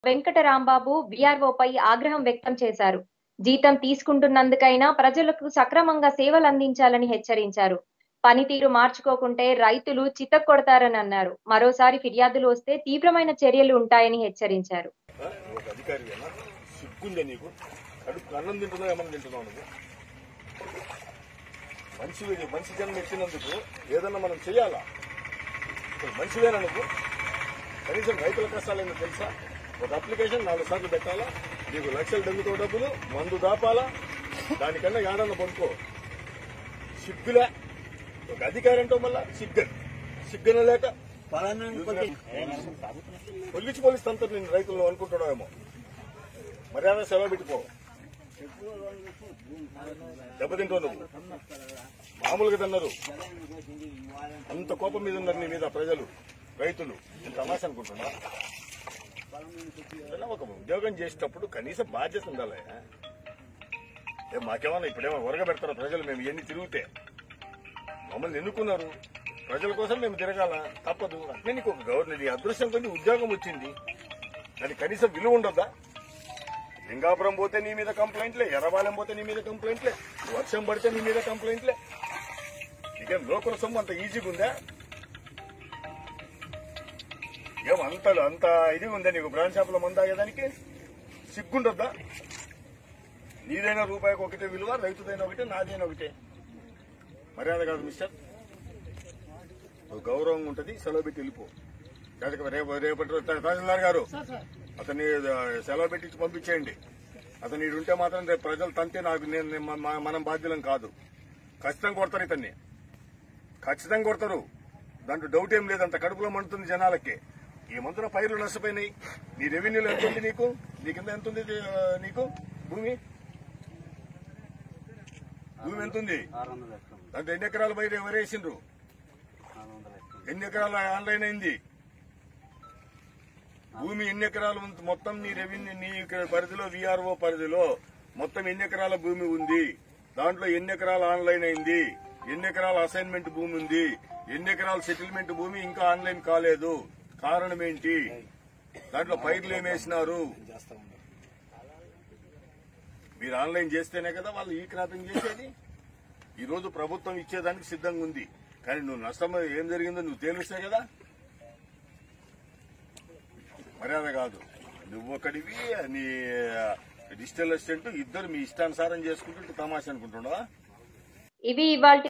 వెంకటరాంబాబు వీఆర్ఓపై ఆగ్రహం వ్యక్తం చేశారు జీతం తీసుకుంటున్నందుకైనా ప్రజలకు సక్రమంగా సేవలు అందించాలని హెచ్చరించారు పనితీరు మార్చుకోకుంటే రైతులు చితక్కొడతారని అన్నారు మరోసారి ఫిర్యాదులు వస్తే తీవ్రమైన చర్యలు ఉంటాయని హెచ్చరించారు ఆ? నువ్వు ఒక అధికారి అన్నా సిగ్గుందే నీకు కడుపు అన్నం తింటున్నావు ఏమన్నా తింటున్నావు నువ్వు మనిషి మనిషి జన్మ ఎత్తినందుకు ఏదన్నా మనం చేయాలా ఇప్పుడు మనిషివేనా నువ్వు కనీసం రైతుల కష్టాలేమో తెలుసా ఒక అప్లికేషన్ నాలుగు సార్లు పెట్టాలా నీకు లక్షలు దొంగతో డబ్బులు మందు దాపాలా దానికన్నా ఏడన్నా పడుకో సిగ్గులే ఒక అధికారి అంటో మళ్ళా సిగ్గు సిగ్గున లేక పొల్లిచి పోలీస్ తంత్రం నేను రైతులను అనుకుంటున్నావేమో మర్యాద సెలవు పెట్టుకో దెబ్బతింటావు నువ్వు మామూలుగా తిన్నారు అంత కోపం మీద ఉన్నారు నీ మీద ప్రజలు రైతులు ఇంత తమాష అనుకుంటున్నా ఏదైనా ఒక ఉద్యోగం చేసేటప్పుడు కనీసం బాధ్యత ఉండాలి ఏ మాకేమన్నా ఇప్పుడేమో ఉరగబెడతారు ప్రజలు మేము ఎన్ని తిరిగితే మమ్మల్ని ఎన్నుకున్నారు ప్రజల కోసం మేము తిరగాల తప్పదు అట్లే నీకు ఒక గవర్నర్ నీ అదృష్టం కొంచెం ఉద్యోగం వచ్చింది దానికి కనీసం విలువ ఉండదా లింగాపురం పోతే నీ మీద కంప్లైంట్లే ఎర్రబాలెం పోతే నీ మీద కంప్లైంట్లే వర్షం పడితే నీ మీద కంప్లైంట్లే నీకేం లోకల్ సొమ్ము అంత ఈజీగా ఉందా ఏం అంత అంత ఇది ఉందా నీకు బ్రాండ్ షాపులో మందు తాగేదానికి సిగ్గుండొద్దా నీదైనా రూపాయికి ఒకటే విలువ రైతుదైనా ఒకటే నాదైనా ఒకటే మర్యాద కాదు మిస్టర్ ఒక గౌరవం ఉంటది సెలవు పెట్టి వెళ్ళిపో జాతక రేపు రేపటి రోజు తహసీల్దార్ గారు అతన్ని ఆ, సెలవు పెట్టించి పంపించేయండి అతను ఈడు ఉంటే మాత్రం రేపు ప్రజలు తంతే నాకు నేను నేను- మ- మనం బాధ్యులం కాదు ఖచ్చితంగా కొడతారు ఇతన్ని ఖచ్చితంగా కొడతారు దాంట్లో డౌట్ ఏం లేదు అంత కడుపులో మండుతుంది జనాలకి ఈ మంతున పైర్లు నష్టపోయినాయి నీ రెవెన్యూలో ఎంత ఉంది నీకు నీ కింద ఎంత ఉంది ఆ, నీకు భూమి భూమి ఎంత ఉంది ఆరు వందల ఎకరం దాంట్లో ఎన్ని ఎకరాలు బయట ఎవరేసిండ్రు నాలుగు వందల ఎకరం ఎన్ని ఎకరాలు ఆన్లైన్ అయింది భూమి ఎన్ని ఎకరాలు ఉంది మొత్తం నీ రెవెన్యూ నీ ఇక్కడ పరిధిలో విఆర్ఓ పరిధిలో మొత్తం ఎన్ని ఎకరాల భూమి ఉంది దాంట్లో ఎన్ని ఎకరాలు ఆన్లైన్ అయింది ఎన్ని ఎకరాల అసైన్మెంట్ భూమి ఉంది ఎన్ని ఎకరాల సెటిల్మెంట్ భూమి ఇంకా ఆన్లైన్ కాలేదు కారణం ఏంటి దాంట్లో పైర్లు ఏమేసినారు మీరు ఆన్లైన్ చేస్తేనే కదా వాళ్ళు ఈ క్రాపింగ్ చేసేది ఈ రోజు ప్రభుత్వం ఇచ్చేదానికి సిద్ధంగా ఉంది కానీ నువ్వు నష్టం ఏం జరిగిందో నువ్వు తేలుస్తే కదా మర్యాద కాదు నువ్వు ఒకటివి నీ డిజిటల్ అసిస్టెంట్ ఇద్దరు మీ ఇష్టానుసారం చేసుకుంటుంటే తమాషా అనుకుంటున్నావా ఇవి ఇవాళ